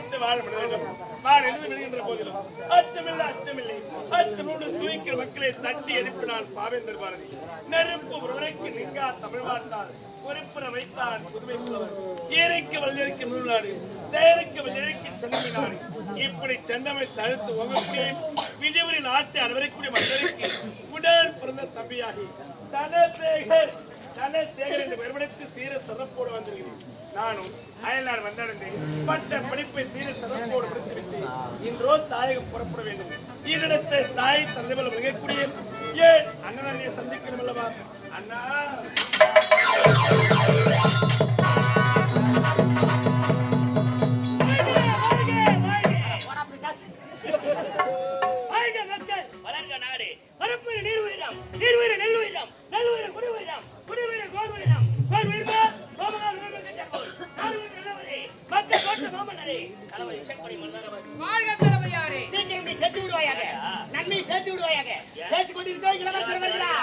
நினைத்து வாழ மனிதர்கள் வாழ எழுதி விடுகின்ற போதிலும் அச்சமில்லை அச்சமில்லை அச்சமோடு துணிக்கிற மக்களை தட்டி எழுப்பினான் பாவேந்தர் பாரதி நெருப்பு ஒருவரைக்கு நிங்கா தமிழ் மாட்டார் குறிப்பிட வைத்தான் புதுமை புலவர் ஈரைக்கு வல்லிருக்கு நூலாடு சேருக்கு வல்லிருக்கு செந்தமிழ் இப்படி செந்தமை தடுத்து உங்கக்கூடிய விஜயபுரி நாட்டை அனைவருக்குரிய மக்களுக்கு உடல் பிறந்த தம்பியாகி தனசேகர் தனசேகர் என்று பெருமடைத்து சீர சிறப்போடு வந்திருக்கிறேன் நானும் அயல்நாடு வந்தடைந்தேன் பட்ட படிப்பை சீர சிறப்போடு முடித்துவிட்டு இன்றோ தாயகம் புறப்பட வேண்டும் ஈரிடத்தை தாய் தந்தை போல மிகக்கூடிய ஏன் அண்ணனை சந்திக்கணும் அல்லவா அண்ணா வளர்க நாடு பரப்பு நீர் உயிரம் நீர் உயிர நெல் உயிரம் நெல் உயிர குடி உயிரம் குடி உயிர கோல் உயிரம் கோல் உயிர்மா கோமனார் உயிரம் கட்டப்போல் நாடு உயிர் நல்லவரே மக்கள் கோட்ட மாமன்னரே தலைவர் இசைப்படி மன்னரவர் வாழ்க தலைமையாரே சீக்கிரம் நீ செத்து விடுவாயாக நன்மை சேர்த்து விடுவாயாக பேசிக் கொண்டிருக்கோம் இளவரசர் வருகிறா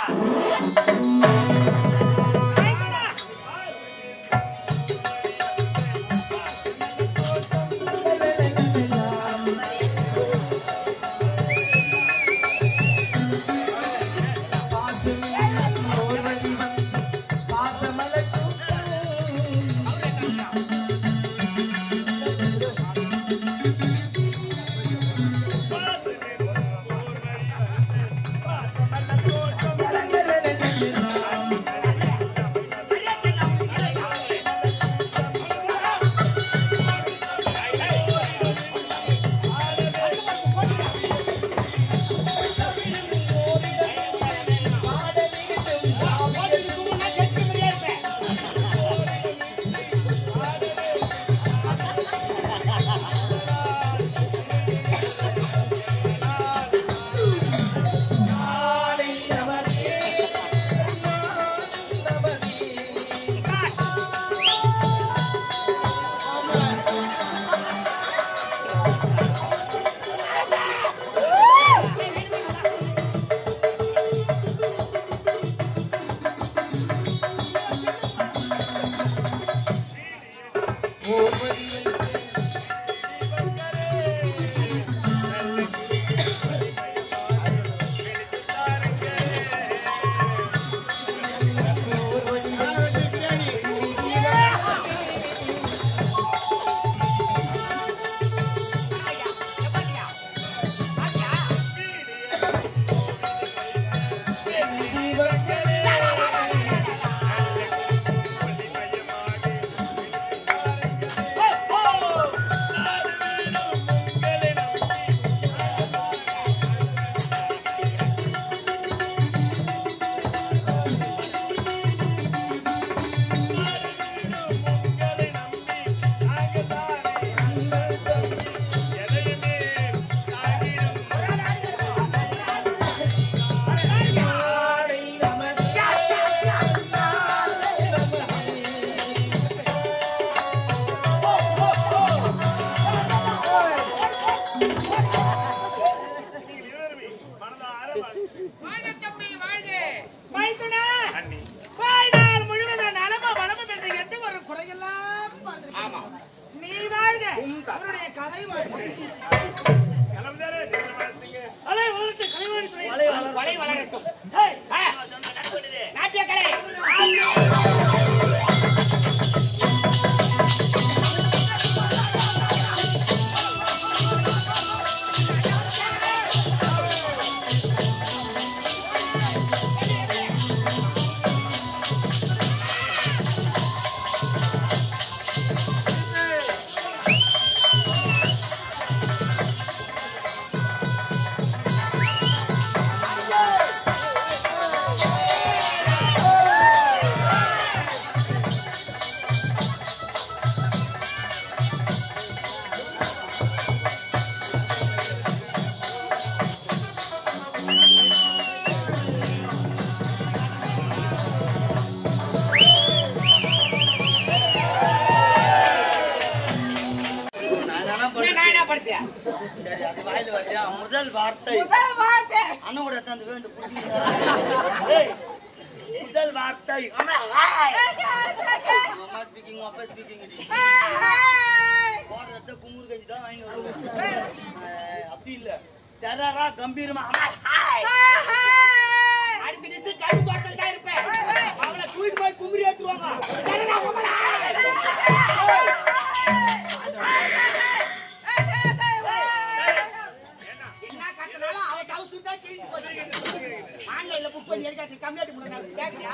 வாழ்க தம்பி வாழ்க மைத்துனா வாழ்நாள் முழுவதும் நலமும் வளமும் என்ற எந்த ஒரு குறையெல்லாம் ஆமா நீ வாழ்க அவருடைய கதை வாழ்க கிளம்புதாரே அலை வளர்ச்சி கலைவாணி துறை வலை வளரட்டும் ஹேய், சொன்ன நடக்குது. நாட்டிய கலை நான் என்ன படிச்சேன் சரி அது வாயில வரலையா முதல் வார்த்தை முதல் வார்த்தை அண்ணன் கூட தந்து வேண்டும் புரியுதா? ஏய், முதல் வார்த்தை ஏய், அம்மா ஸ்பீக்கிங் அப்பா ஸ்பீக்கிங் ஏய், போடுறத குமுறு கஞ்சி தான் வாங்கி வருவோம் அஹ், அப்படி இல்ல டெரரா கம்பீரமா அடுத்த நிமிஷம் கரும்பு தோட்டம் தான் இருப்பேன் அவளை தூக்கிட்டு போய் கும்பரி ஏத்துருவாங்க என்ன கட்டணாலும் அவன் டவுசர் தான் கிழிஞ்சு போச்சு ஆன்லைன்ல புக் பண்ணி எடுக்காது கம்மியாட்டு முடியாது கேக்குறியா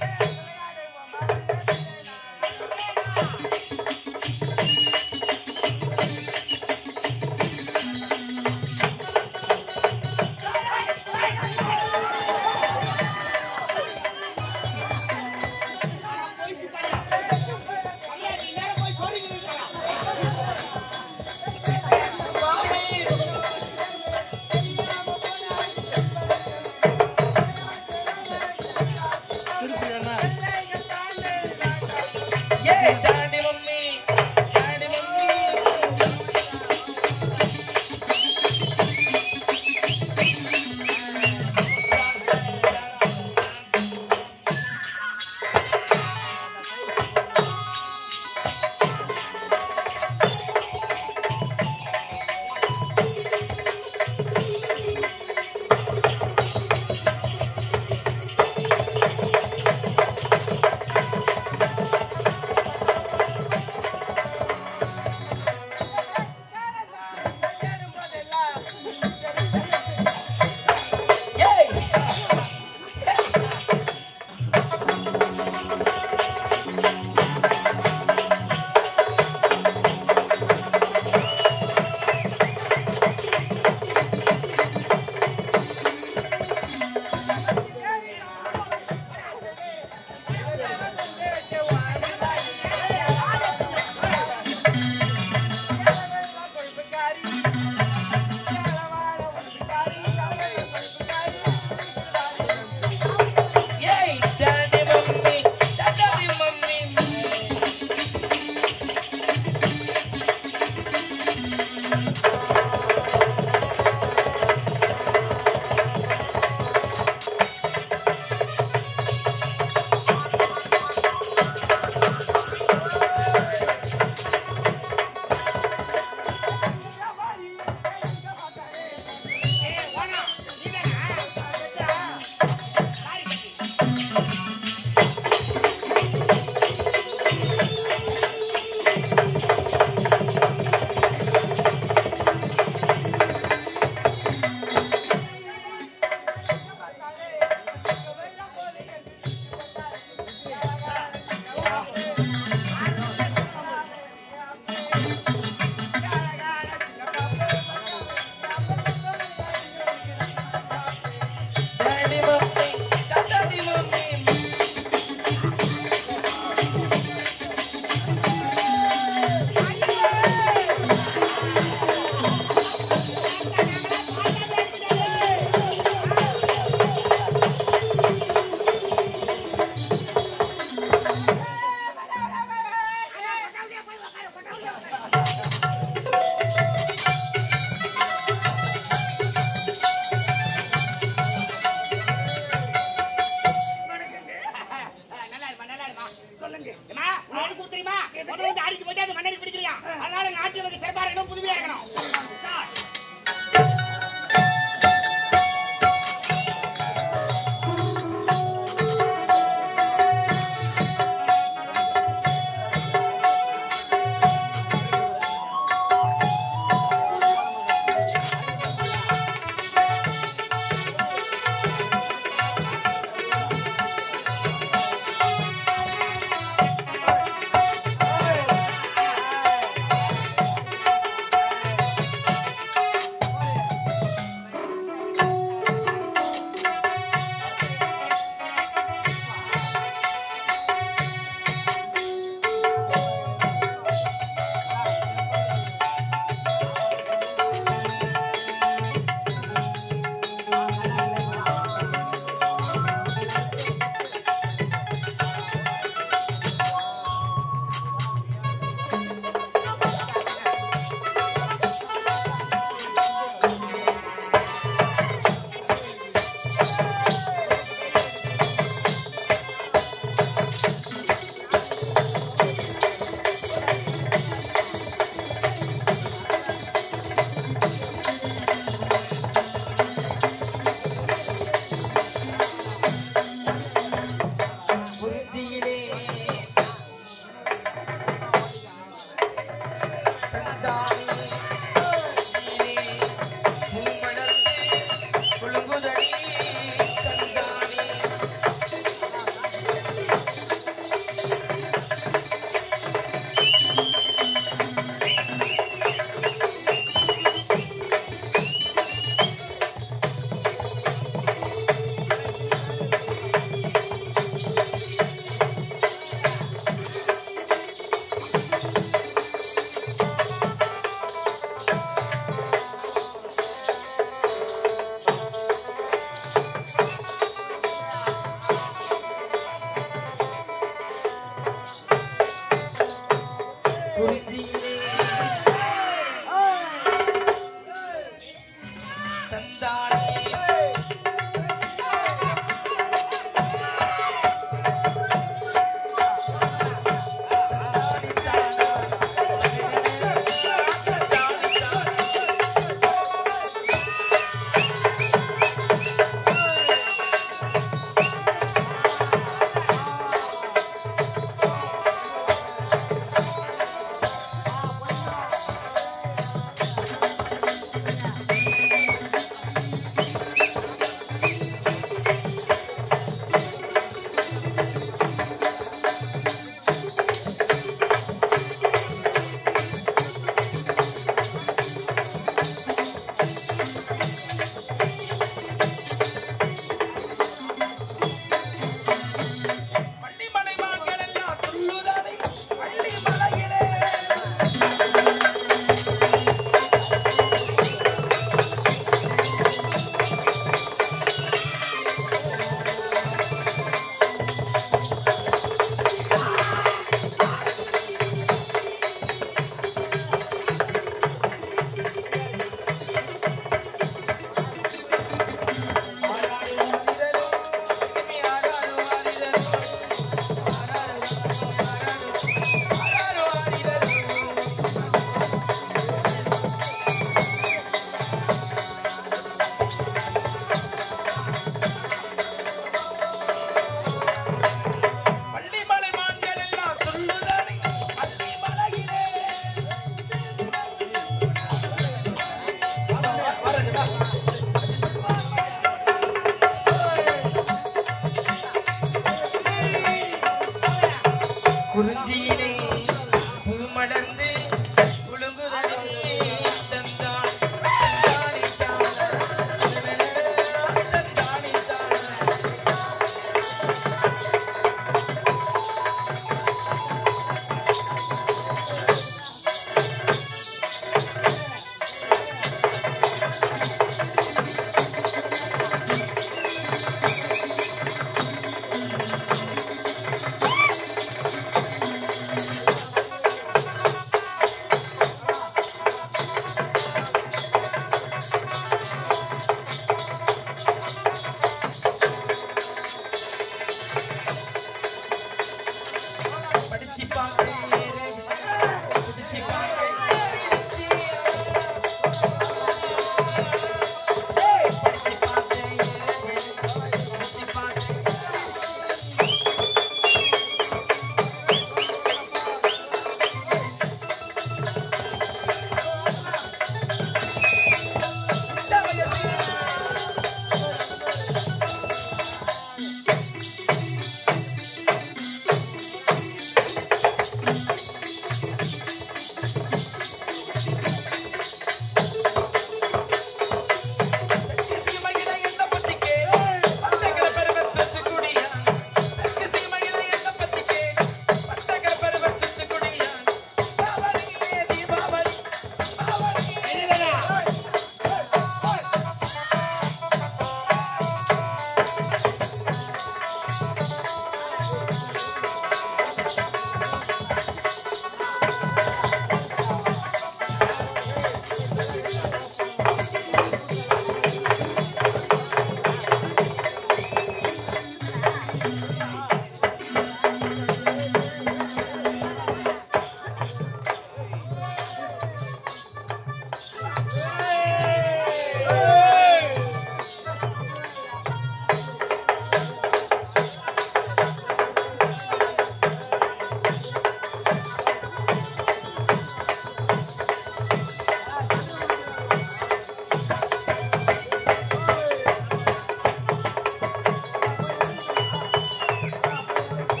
ஆ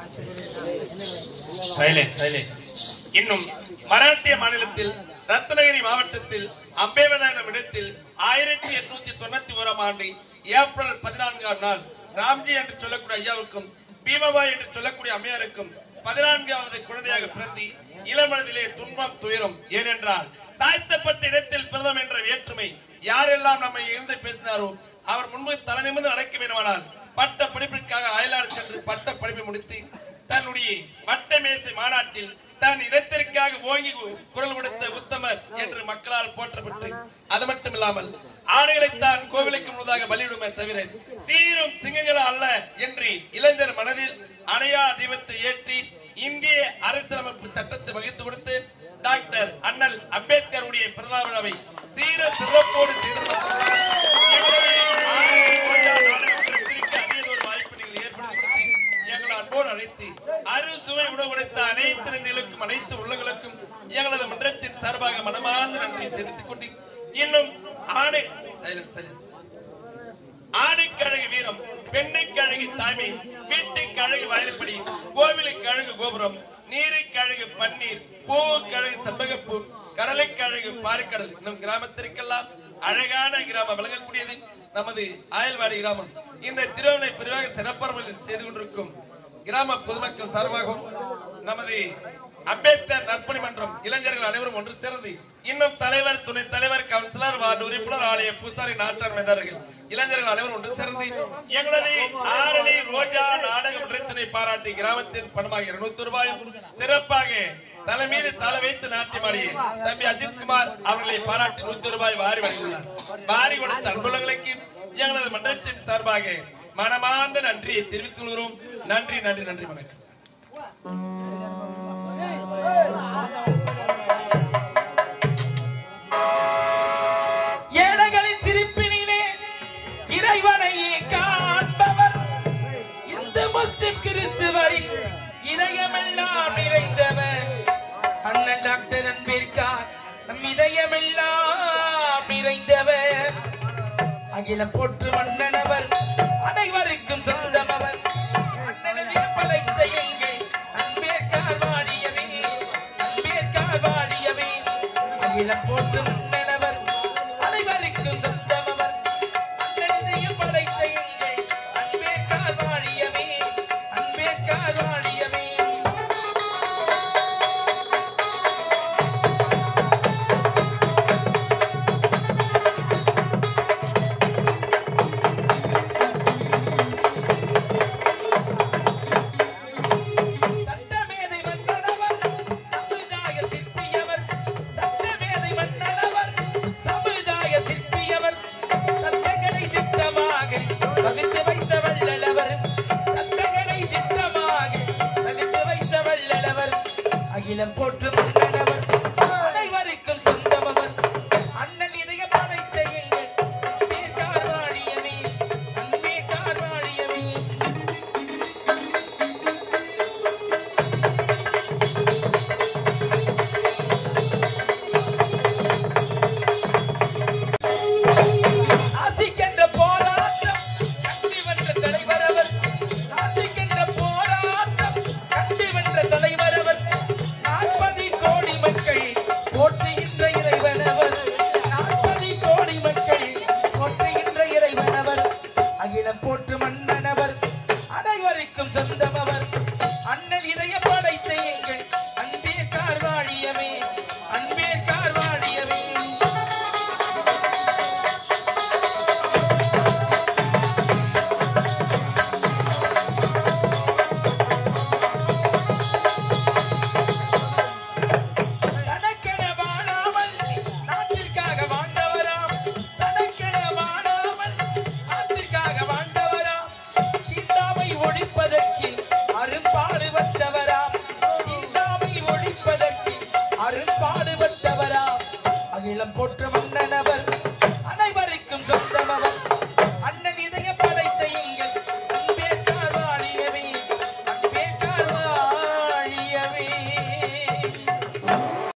சைலேன் சைலேன் இன்னும் மராட்டிய மாநிலத்தில் ரத்னகிரி மாவட்டத்தில் அம்பேவதா எனும் இடத்தில் ஆயிரத்தி எட்நூத்தி தொண்ணூத்தி ஓராம் ஆண்டு ஏப்ரல் பதினான்காம் நாள் ராம்ஜி என்று சொல்லக்கூடிய ஐயாவுக்கும் பீமபாய் என்று சொல்லக்கூடிய அம்மையாருக்கும் பதினான்காவது குழந்தையாக பிறந்து இளமனதிலே துன்பம் துயரம் ஏனென்றால் தாழ்த்தப்பட்ட இடத்தில் பிறந்தோம் என்ற வேற்றுமை யாரெல்லாம் நம்மை இருந்து பேசினாரோ அவர் முன்பு தலை நிமிர்ந்து நடக்க வேண்டுமானால் பட்ட படிப்பிற்காக அயலாறு சென்று பட்ட படிப்பை முடித்து தன்னுடைய வட்ட மேசை மாநாட்டில் தன் இடத்திற்காக ஓங்கி குரல் கொடுத்த உத்தமர் என்று மக்களால் போற்றப்பட்டு அது மட்டும் இல்லாமல் ஆணைகளை தான் கோவிலுக்கு முன்னதாக பலியிடுமே தவிர தீரும் சிங்கங்கள் அல்ல என்று இளைஞர் மனதில் அணையா தீபத்தை ஏற்றி இந்திய அரசியலமைப்பு சட்டத்தை வகித்து கொடுத்து டாக்டர் அண்ணல் அம்பேத்கருடைய பிறந்த விழாவை சீர சிறப்போடு செய்து எங்களுடைய ஆணைய கோட்டா நாடகத்திற்கு அரியதொரு வாய்ப்பு நீங்கள் ஏற்படுத்தி கொடுத்து எங்களை அன்போடு அழைத்து அறுசுவை உணவு கொடுத்த அனைத்து நெல்லுக்கும் அனைத்து உள்ளங்களுக்கும் எங்களது மன்றத்தின் சார்பாக மனமார்ந்த நன்றியை தெரிவித்துக் கொண்டு இன்னும் ஆணை silence, silence. ஆணுக்கு அழகு வீரம் பெண்ணுக்கு அழகு தாய்மை வீட்டுக்கு அழகு வாயிற்படி கோவிலுக்கு அழகு கோபுரம் நீருக்கு அழகு பன்னீர் பூவுக்கு அழகு செம்பகப்பூ கடலுக்கு அழகு பாறைக்கடல் நம் கிராமத்திற்கெல்லாம் அழகான கிராமம் விளங்கக்கூடியது நமது ஆயல்வாடி கிராமம் இந்த திருவண்ணை பிரிவாக சிறப்பாக செய்து கொண்டிருக்கும் கிராம பொதுமக்கள் சார்பாகவும் நமது அம்பேத்கர் நற்பணி மன்றம் இளைஞர்கள் அனைவரும் ஒன்று சேர்ந்து இன்னும் தலைவர் துணை தலைவர் கவுன்சிலர் வார்டு உறுப்பினர் ஆலய பூசாரி நாட்டார் மேதார்கள் இளைஞர்கள் அனைவரும் ஒன்று சேர்ந்து எங்களது ஆரணி ரோஜா நாடக மன்றத்தினை பாராட்டி கிராமத்தின் பணமாக இருநூத்தி ரூபாயும் சிறப்பாக தலை மீது தலை வைத்து நாட்டியமாடிய தம்பி அஜித் குமார் அவர்களை பாராட்டி நூத்தி ரூபாய் வாரி வழங்கியுள்ளார் வாரி கொடுத்த அன்புள்ளங்களுக்கு எங்களது மன்றத்தின் சார்பாக மனமார்ந்த நன்றியை தெரிவித்துக் கொள்கிறோம் நன்றி நன்றி நன்றி வணக்கம் ஏழைகளின் சிரிப்பினிலே இறைவனையே காண்பவர் இந்து முஸ்லிம் கிறிஸ்துவரின் இதயமெல்லாம் நிறைந்தவர் அண்ணன் டாக்டர் அன்பேற்கார் நம் இதயமெல்லாம் நிறைந்தவர் அகிலம் போற்று மன்னனவர் அனைவருக்கும் சொந்தமவர் அண்ணனையே படைத்த எங்கள் அன்பேற்கார் வாடியவே அன்பேற்கார் வாடியவே அகிலம் போற்று மன்னனவர் அனைவருக்கும் சொந்தமவர் அண்ணனையே படைத்த எங்கள் அன்பேற்கார் வாடியவே அன்பேற்கார் வாடியவே சட்டமேதை மன்னனவர் சமுதாய சிற்பியவர் சட்டமேதை மன்னனவர் சமுதாய சிற்பியவர் சட்டங்களை திட்டமாக வகுத்து வைத்த வள்ளலவர் சட்டங்களை திட்டமாக வகுத்து வைத்த வள்ளலவர் அகிலம் போற்று மன்னனவர் அனைவருக்கும் சொந்தமவர் அண்ணன் இதய படைத்த எங்கள் அன்பே கார்வாழியமே அன்பே கார்வாழியமே ஆசிக்கின்ற போராட்டம் கண்டு வென்ற தலைவர் அவர் ஆசிக்கின்ற போராட்டம் கண்டு வென்ற தலைவர் அவர் நாற்பது கோடி மக்கள் போற்றுகின்ற இறைவனவர் நாற்பது கோடி மக்கள் போற்றுகின்ற இறைவனவர் அகிலம் போற்று மன்னனவர் அனைவருக்கும் சொந்தமவர் அண்ணல் இதய படைத்த எங்கள் அன்பே கார்வாழியமே அன்பே கார்வாழியமே தனக்கென வாழாமல் நாட்டிற்காக வாழ்ந்தவராம் தனக்கென வாழாமல் நாட்டிற்காக வாழ்ந்தவராம் தீண்டாமை ஒழிப்பதற்கு அரும்பாடுபட்டவராம் தீண்டாமை ஒழிப்பதற்கு அரும்பாடுபட்டவராம் அகிலம் போற்ற மன்னனவர் அனைவருக்கும் சொந்தமவர் அண்ணன் இதய